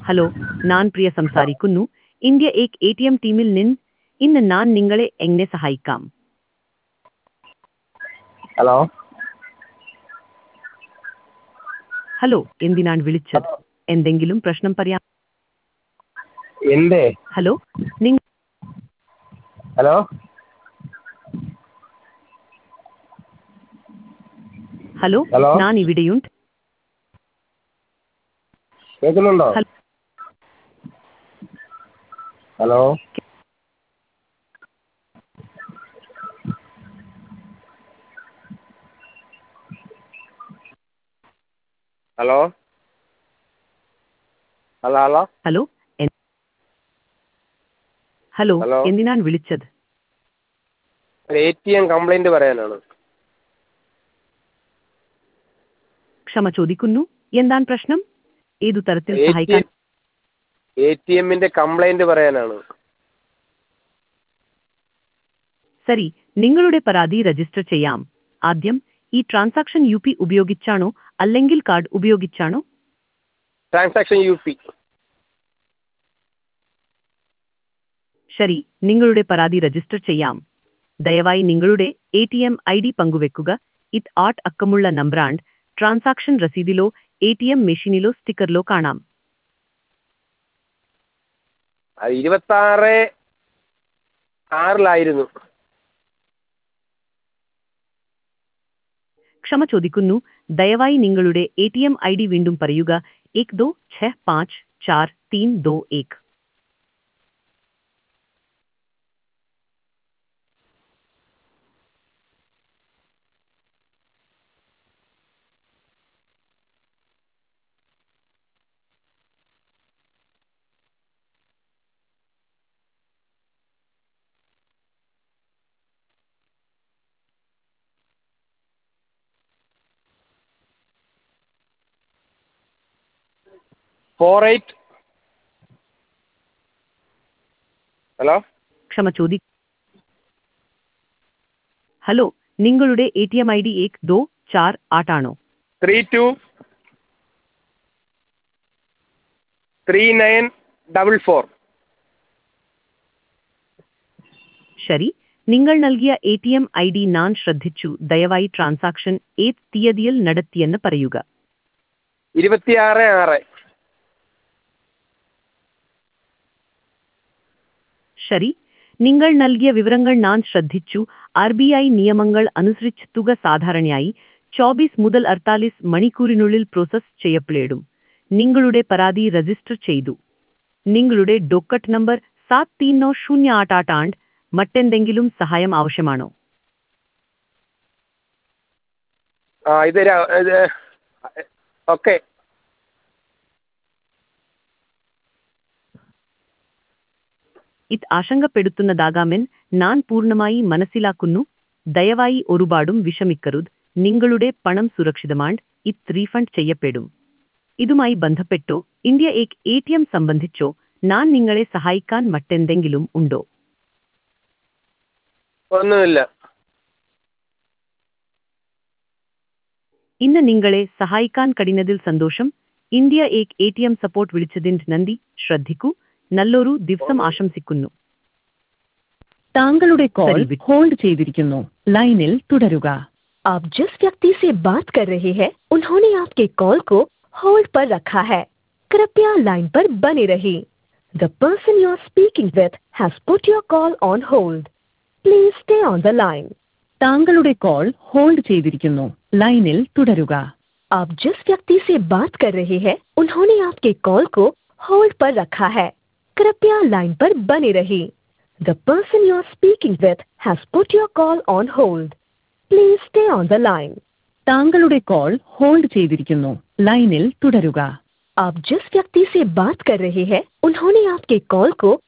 Hello ഞാൻ പ്രിയ സംസാരിക്കുന്നു India ഏക് എ ടി എം ടീമിൽ നിന്ന് ഇന്ന് ഞാൻ നിങ്ങളെ എങ്ങനെ സഹായിക്കാം ഹലോ ഹലോ എന്തിനാണ് വിളിച്ചത് എന്തെങ്കിലും പ്രശ്നം പറയാം എൻ്റെ ഹലോ നിങ്ങൾ ഹലോ ഹലോ ഹലോ? ഞാൻ ഇവിടെയുണ്ട് കേൾക്കുന്നുണ്ടോ ഹൽ- hello hello hello hello hello എൻ- ഹലോ ഹലോ? എന്തിനാണ് വിളിച്ചത് ഒരു എ ടി എം കംപ്ലൈൻറ്റ് പറയാനാണ് ക്ഷമ ചോദിക്കുന്നു എന്താണ് പ്രശ്നം ഏതു തരത്തിൽ എ ടി സഹായിക്കാൻ എ ടി എമ്മിൻ്റെ കംപ്ലൈൻറ്റ് പറയാനാണ് ശരി നിങ്ങളുടെ പരാതി രജിസ്റ്റർ ചെയ്യാം ആദ്യം ഈ ട്രാൻസാക്ഷൻ യു പി ഉപയോഗിച്ചാണോ അല്ലെങ്കിൽ കാർഡ് ഉപയോഗിച്ചാണോ ട്രാൻസാക്ഷൻ യു പി ശരി നിങ്ങളുടെ പരാതി രജിസ്റ്റർ ചെയ്യാം ദയവായി നിങ്ങളുടെ A T M I D പങ്കുവെക്കുക ഇത് ആട്ട് അക്കമുള്ള നമ്പറാണ്ട് ട്രാൻസാക്ഷൻ രസീതിലോ എ ടി എം മെഷീനിലോ സ്റ്റിക്കറിലോ കാണാം അത് ഇരുപത്താറ് ആറിലായിരുന്നു ക്ഷമ ചോദിക്കുന്നു ദയവായി നിങ്ങളുടെ A T M I D വീണ്ടും പറയുക एक दो छह पाँच चार तीन दो एक ഫോർ എയ്റ്റ് ഹലോ ക്ഷമ ചോദി ഹലോ നിങ്ങളുടെ A T M I D ഏക് ദോ ചാർ ആട്ടാണോ three two three nine double four ശരി നിങ്ങൾ നൽകിയ A T M I D ഞാൻ ശ്രദ്ധിച്ചു ദയവായി ട്രാൻസാക്ഷൻ ഏത് തീയതിയിൽ നടത്തിയെന്ന് പറയുക ഇരുപത്തിയാറ് ആറ് ശരി നിങ്ങൾ നൽകിയ വിവരങ്ങൾ ഞാൻ ശ്രദ്ധിച്ചു ആർ ബി ഐ നിയമങ്ങൾ അനുസരിച്ച് തുക സാധാരണയായി ചോബീസ് മുതൽ അർത്താലിസ് മണിക്കൂറിനുള്ളിൽ പ്രോസസ് ചെയ്യപ്പെടും നിങ്ങളുടെ പരാതി രജിസ്റ്റർ ചെയ്തു നിങ്ങളുടെ ഡോക്കറ്റ് നമ്പർ സാത് തീന്നോ ശൂന്യ ആട്ടാട്ടാണ്ട് മറ്റെന്തെങ്കിലും സഹായം ആവശ്യമാണോ ആ ഇത് ര- ഇത് ഓക്കെ ഇത് ആശങ്കപ്പെടുത്തുന്നതാകാമെന്ന് ഞാൻ പൂർണ്ണമായി മനസ്സിലാക്കുന്നു ദയവായി ഒരുപാടും വിഷമിക്കരുത് നിങ്ങളുടെ പണം സുരക്ഷിതമാണ് ഇത് റീഫണ്ട് ചെയ്യപ്പെടും ഇതുമായി ബന്ധപ്പെട്ടോ ഇന്ത്യ ഏക് എ ടി എം സംബന്ധിച്ചോ ഞാൻ നിങ്ങളെ സഹായിക്കാൻ മറ്റെന്തെങ്കിലും ഉണ്ടോ ഒന്നുമില്ല ഇന്ന് നിങ്ങളെ സഹായിക്കാൻ കഴിയുന്നതിൽ സന്തോഷം ഇന്ത്യ ഏക് എ ടി എം സപ്പോർട്ട് വിളിച്ചതിന് നന്ദി ശ്രദ്ധിക്കൂ നല്ലൊരു ദിവസം ആശംസിക്കുന്നു താങ്കളുടെ കോൾ ശരി, വി- ഹോൾഡ് ചെയ്തിരിക്കുന്നു ലൈനിൽ തുടരുക आप जिस व्यक्ति से बात कर रहे हैं उन्होंने आपके कॉल को होल्ड पर रखा है कृपया लाइन पर बने रहिए the person you are speaking with has put your call on hold please stay on the line താങ്കളുടെ കോൾ ഹോൾഡ് ചെയ്തിരിക്കുന്നു ലൈനിൽ തുടരുക आप जिस व्यक्ति से बात कर रहे हैं उन्होंने आपके कॉल को होल्ड पर रखा है कृपया लाइन पर बने रहिए the person you are speaking with has put your call on hold please stay on the line താങ്കളുടെ കോൾ ഹോൾഡ് ചെയ്തിരിക്കുന്നു ലൈനിൽ തുടരുക आप जिस व्यक्ति से बात कर रहे हैं उन्होंने आपके कॉल को